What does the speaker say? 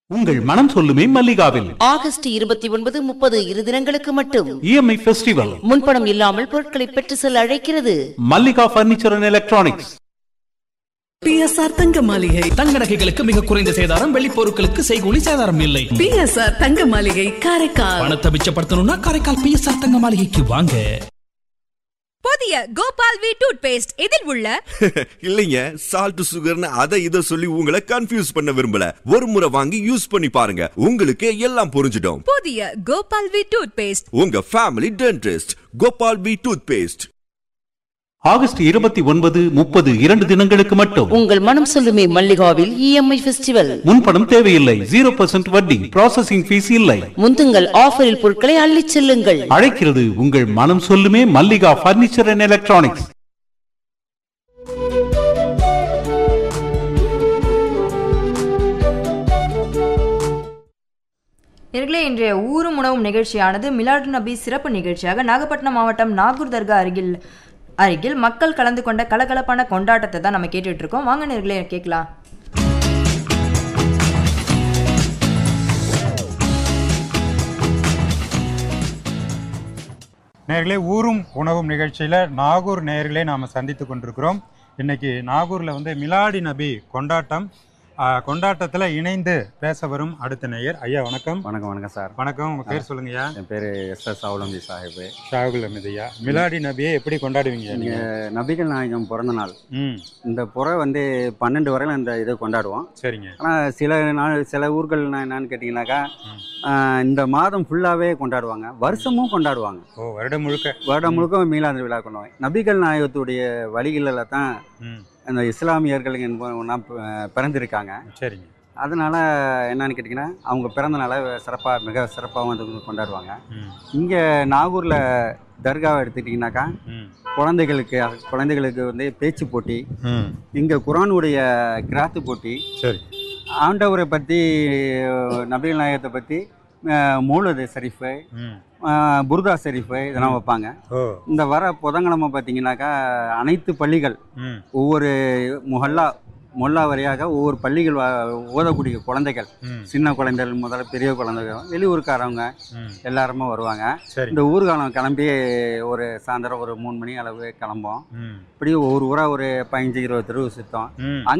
உங்கள் மனம் சொல்லுமே மல்லிகாவில் ஆகஸ்ட் இருபத்தி ஒன்பது முப்பது இரு தினங்களுக்கு மட்டும் இஎம்ஐ ஃபெஸ்டிவல் முன்பணம் இல்லாமல் பொருட்களை பெற்று செல்ல அழைக்கிறது Mallika furniture and electronics BSR Thanga Maaligai தங்க நகைகளுக்கு மிக குறைந்த சேதாரம் வெள்ளி பொருட்களுக்கு செய்கூலி சேதாரம் இல்லை பிஎஸ்ஆர் தங்க மாளிகை காரைக்கால் பணத்தை மிச்சப்படுத்தணும்னா காரைக்கால் பிஎஸ்ஆர் தங்க மாளிகைக்கு வாங்க புதிய கோபால் வி டூத் பேஸ்ட் இதில் உள்ள இல்லைங்க சால்ட் சுகர்னு அதை இதை சொல்லி உங்களை கன்ஃபியூஸ் பண்ண விரும்பல ஒரு முறை வாங்கி யூஸ் பண்ணி பாருங்க உங்களுக்கு எல்லாம் புரிஞ்சிடும் புதிய கோபால் வி டூத் பேஸ்ட் உங்க family dentist Gopal P toothpaste August இருபத்தி ஒன்பது முப்பது இரண்டு தினங்களுக்கு மட்டும் உங்கள் மனம் சொல்லுமே மல்லிகாவில் இஎம்ஐ ஃபெஸ்டிவல் முன்பணம் தேவையில்லை ஜீரோ பர்சன்ட் வட்டி ப்ராசஸிங் ஃபீஸ் இல்லை முந்துங்கள் ஆஃபரில் பொருட்களை அள்ளிச் செல்லுங்கள் அழைக்கிறது உங்கள் மனம் சொல்லுமே மல்லிகா பர்னிச்சர் அண்ட் எலக்ட்ரானிக்ஸ் நேர்களே இன்றைய ஊரும் உணவும் நிகழ்ச்சியானது மிலாடு நபி சிறப்பு நிகழ்ச்சியாக நாகப்பட்டினம் மாவட்டம் நாகூர் தர்கா அருகில் அருகில் மக்கள் கலந்து கொண்ட கலகலப்பான கொண்டாட்டத்தை தான் நம்ம கேட்டுட்டு இருக்கோம் வாங்க நேர்களே கேட்கலாம் நேர்களே ஊரும் உணவும் நிகழ்ச்சியில் நாகூர் நேர்களே நாம் சந்தித்து கொண்டிருக்கிறோம் இன்னைக்கு நாகூரில் வந்து மிலாடி நபி கொண்டாட்டம் கொண்டாட்டத்தில் இணைந்து பேச வரும் அடுத்த நேயர் ஐயா வணக்கம் வணக்கம் வணக்கம் சார் வணக்கம் உங்கள் பேர் சொல்லுங்கய்யா என் பேர் எஸ் எஸ் அவுலம்பி சாஹிபு ஷாகுல் அஹமது ஐயா மிலாடி நபியை எப்படி கொண்டாடுவீங்க இங்கே நீங்கள் நபிகள் நாயகம் பிறந்த நாள் ம் இந்த புறை வந்து பன்னெண்டு வரையில இந்த இதை கொண்டாடுவோம் சரிங்க ஆனால் சில நாள் சில ஊர்கள் என்னன்னு கேட்டிங்கனாக்கா ஆஹ், இந்த மாதம் ஃபுல்லாகவே கொண்டாடுவாங்க வருஷமும் கொண்டாடுவாங்க ஓ வருடம் முழுக்க வருடம் முழுக்க மீளாந்த விழா கொண்டாடுவாங்க நபிகள் நாயகத்துடைய வழிகளில் தான் ம் இந்த இஸ்லாமியர்கள் ஒன்றா பிறந்திருக்காங்க சரிங்க அதனால் என்னன்னு கேட்டிங்கன்னா அவங்க பிறந்த நாளை சிறப்பாக மிக சிறப்பாகவும் வந்து கொண்டாடுவாங்க ம் இங்கே நாகூரில் தர்காவை எடுத்துக்கிட்டிங்கனாக்கா ம் குழந்தைகளுக்கு குழந்தைகளுக்கு வந்து பேச்சு போட்டி ம் இங்கே குரானுடைய கிராத்து போட்டி சரி ஆண்டவரை பற்றி நபிகள் நாயகத்தை பற்றி மூலது ஷரீஃபு ம் அஹ், புர்தா ஷரீஃபு இதெல்லாம் வைப்பாங்க ஓ இந்த வர புதன்கிழமை பார்த்தீங்கன்னாக்கா அனைத்து பள்ளிகள் ம் ஒவ்வொரு முஹல்லா மொல்லா வரையாக ஒவ்வொரு பள்ளிகள் வ- ஓதக்கூடிய குழந்தைகள் ம் சின்ன குழந்தைகள் முதல்ல பெரிய குழந்தைகள் வெளியூருக்காரவங்க ம் எல்லாருமே வருவாங்க சரி இந்த ஊர்காலம் கிளம்பி ஒரு சாயந்தரம் ஒரு மூணு மணி அளவு கிளம்போம் ம் இப்படி ஒவ்வொரு ஊராக ஒரு பதினஞ்சு இருபது தெருவு சுத்தம் ம்